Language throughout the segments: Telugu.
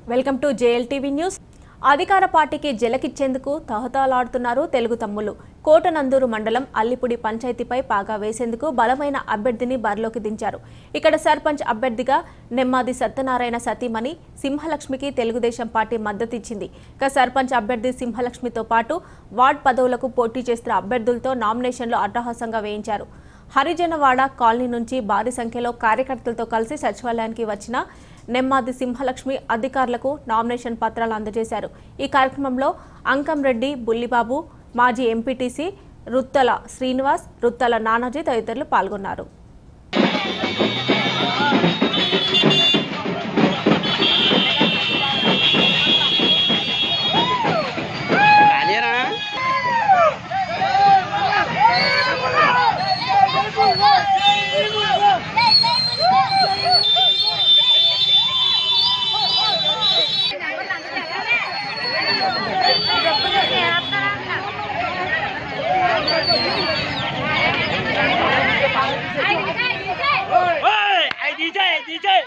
వెల్కమ్ టు జేఎల్టీవీ న్యూస్ అధికార పార్టీకి జలకిచ్చేందుకు తహతాలాడుతున్నారు తెలుగు తమ్ముళ్ళు కోటనందూరు మండలం అల్లిపుడి పంచాయతీపై పాగా వేసేందుకు బలమైన అభ్యర్థిని బరిలోకి దించారు ఇక్కడ సర్పంచ్ అభ్యర్థిగా నెమ్మాది సత్యనారాయణ సతీమణి సింహలక్ష్మికి తెలుగుదేశం పార్టీ మద్దతు ఇచ్చింది ఇక సర్పంచ్ అభ్యర్థి సింహలక్ష్మితో పాటు వార్డ్ పదవులకు పోటీ చేస్తున్న అభ్యర్థులతో నామినేషన్లు అట్టహాసంగా వేయించారు హరిజనవాడ కాలనీ నుంచి భారీ సంఖ్యలో కార్యకర్తలతో కలిసి సచివాలయానికి వచ్చిన నెమ్మాది సింహలక్ష్మి అధికారులకు నామినేషన్ పత్రాలు అందజేశారు ఈ కార్యక్రమంలో అంకంరెడ్డి బుల్లిబాబు మాజీ ఎంపీటీసీ రుత్తల శ్రీనివాస్ రుత్తల నానాజీ తదితరులు పాల్గొన్నారు అదేనా ఓయ్ ఐ డీజే డీజే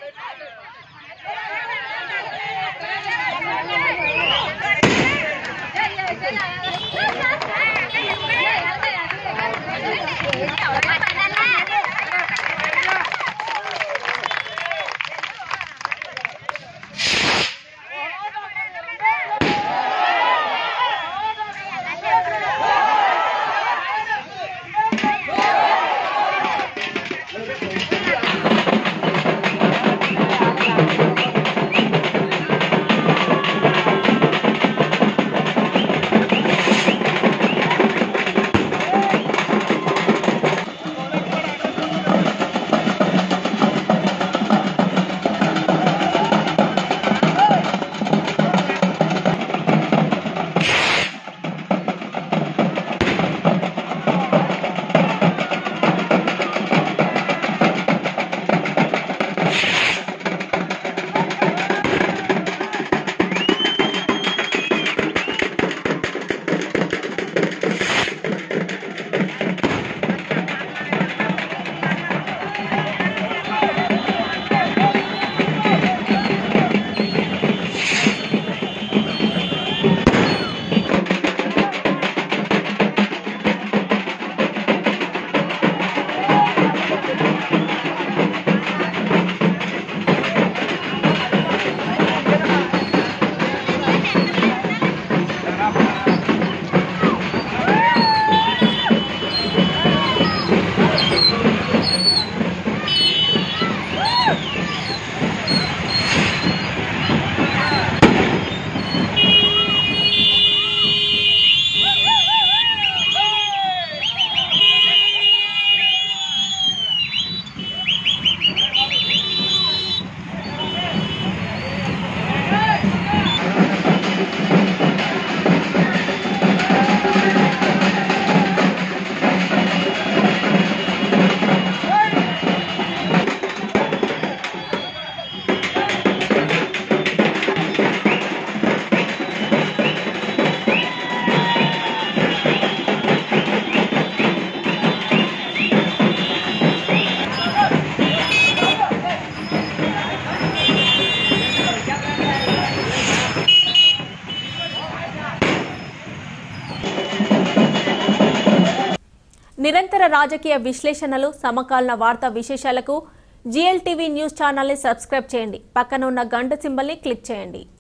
నిరంతర రాజకీయ విశ్లేషణలు సమకాలీన వార్తా విశేషాలకు జిఎల్టీవీ న్యూస్ ఛానల్ని సబ్స్క్రైబ్ చేయండి పక్కన ఉన్న గంట సింబల్ని క్లిక్ చేయండి